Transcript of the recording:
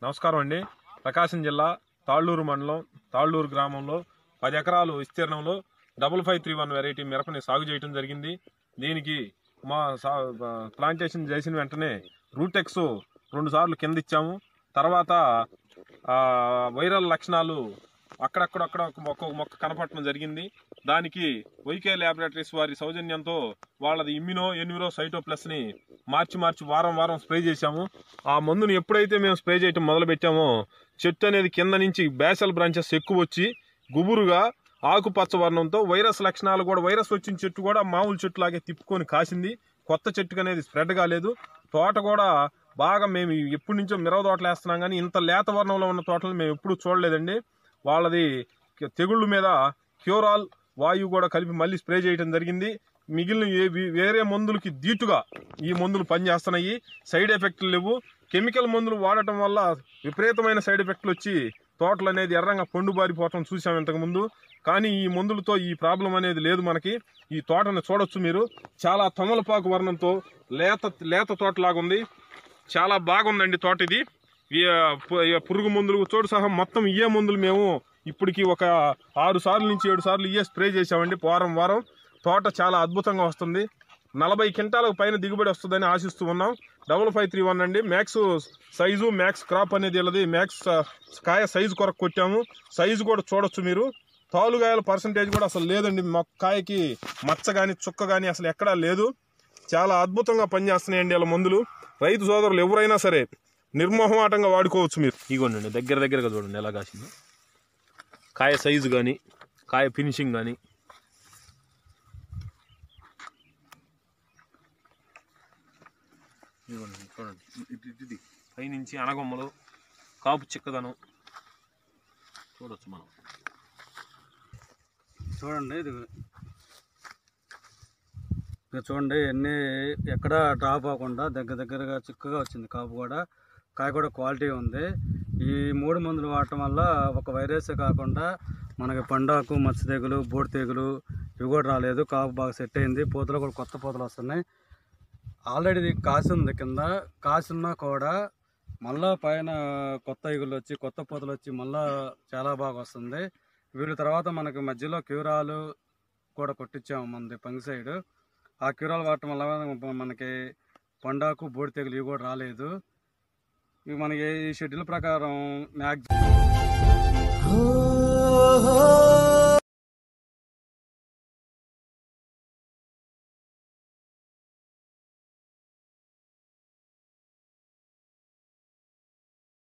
నమస్కారం అండి ప్రకాశం జిల్లా తాళ్ళూరు మండలం తాళ్ళూరు గ్రామంలో పది ఎకరాలు విస్తీర్ణంలో double five three one variety మిరపని సాగు చేయడం జరిగింది దీనికి మా సా ప్లాంటేషన్ చేసిన వెంటనే రూటెక్స్ రెండు సార్లు కింద ఇచ్చాము తర్వాత ఆ, వైరల్ లక్షణాలు అక్కడక్కడక్కడ ఒక మొక్క ఒక మొక్క కనపడటం జరిగింది దానికి వైకే ల్యాబొరేటరీస్ వారి సౌజన్యంతో వాళ్ళది ఇమ్యూనో ఎన్విరో సైటో ప్లస్ని మార్చి మార్చి వారం వారం స్ప్రే చేశాము ఆ మందుని ఎప్పుడైతే మేము స్ప్రే చేయటం మొదలు పెట్టామో చెట్టు అనేది కింద నుంచి బేసల్ బ్రాంచెస్ ఎక్కువ వచ్చి గుబురుగా ఆకుపచ్చ వర్ణంతో వైరస్ లక్షణాలు కూడా వైరస్ వచ్చిన చెట్టు కూడా మామూలు చెట్టు లాగే తిప్పుకొని కాసింది కొత్త చెట్టుకు అనేది స్ప్రెడ్ కాలేదు తోట కూడా బాగా మేము ఎప్పటి నుంచో మిరవ తోటలు వేస్తున్నాం కానీ ఇంత లేత వర్ణంలో ఉన్న తోటలు మేము ఎప్పుడూ చూడలేదండి వాళ్ళది తెగుళ్ళు మీద క్యూరాల్ వాయువు కూడా కలిపి మళ్ళీ స్ప్రే చేయడం జరిగింది మిగిలిన ఏ వే- వేరే మందులకి దీటుగా ఈ మందులు పనిచేస్తున్నాయి సైడ్ ఎఫెక్ట్లు లేవు కెమికల్ మందులు వాడటం వల్ల విపరీతమైన సైడ్ ఎఫెక్ట్లు వచ్చి తోటలు అనేది ఎర్రంగా పండు బారిపోవటం చూసాం ఇంతకుముందు కానీ ఈ మందులతో ఈ ప్రాబ్లం అనేది లేదు మనకి ఈ తోటను చూడొచ్చు మీరు చాలా తమలపాకు వర్ణంతో లేత లేత తోటలాగా ఉంది చాలా బాగుందండి తోట ఇది ఈ, ఆ, పు- ఈ పురుగు మందులు చోటు సహా మొత్తం ఇయే మందులు మేము ఇప్పటికి ఒక ఆరు సార్లు నుంచి ఏడు సార్లు ఇయే స్ప్రే చేసామండి వారం వారం తోట చాలా అద్భుతంగా వస్తుంది నలభై క్వింటాలకు పైన దిగుబడి వస్తుందని ఆశిస్తూ ఉన్నాం డబుల్ ఫైవ్ త్రీ వన్ అండి మ్యాక్స్ సైజు మ్యాక్స్ క్రాప్ అనేది వీళ్ళది మ్యాక్స్ ఆ, కాయ సైజు కొరకు కొట్టాము సైజు కూడా చూడొచ్చు మీరు తాలుగాయల పర్సంటేజ్ కూడా అసలు లేదండి మొక్క కాయకి మచ్చ కానీ చుక్క కానీ అసలు ఎక్కడా లేదు చాలా అద్భుతంగా పనిచేస్తున్నాయండి వీళ్ళ మందులు రైతు సోదరులు ఎవరైనా సరే నిర్మోహమాటంగా వాడుకోవచ్చు మీరు ఇగోండి దగ్గర దగ్గరగా చూడండి ఎలా కాసింది కాయ సైజు కానీ కాయ ఫినిషింగ్ కానీ ఇదిగోండి చూడండి ఇటు ఇటు ఇది పైనుంచి అనగొమ్మలు కాపు చిక్కదనం చూడొచ్చు మనం చూడండి ఇది ఇక చూడండి ఎన్ని ఎక్కడ డ్రాప్ అవ్వకుండా దగ్గర దగ్గరగా చిక్కగా వచ్చింది కాపు కూడా కాయ కూడా క్వాలిటీ ఉంది ఈ మూడు మందులు వాడటం వల్ల ఒక వైరస్ కాకుండా మనకి పండాకు మచ్చ తెగులు బూడి తెగులు ఇవి కూడా రాలేదు కాపు బాగా సెట్ అయింది పూతలు కూడా కొత్త పూతలు వస్తున్నాయి ఆల్రెడీ ఇది కాసి ఉంది కింద కాసి ఉన్నా కూడా మళ్ళా పైన కొత్త ఇగులు వచ్చి కొత్త పూతలు వచ్చి మళ్ళా చాలా బాగా వస్తుంది వీళ్ళ తర్వాత మనకి మధ్యలో క్యూరాలు కూడా కొట్టించాము మనది పంగి సైడ్ ఆ క్యూరాలు వాడటం వల్ల మనకి పండాకు బూడి తెగులు ఇవి కూడా రాలేదు ఇవి మనకి ఈ షెడ్యూల్ ప్రకారం మ్యాక్సిమం oh, oh,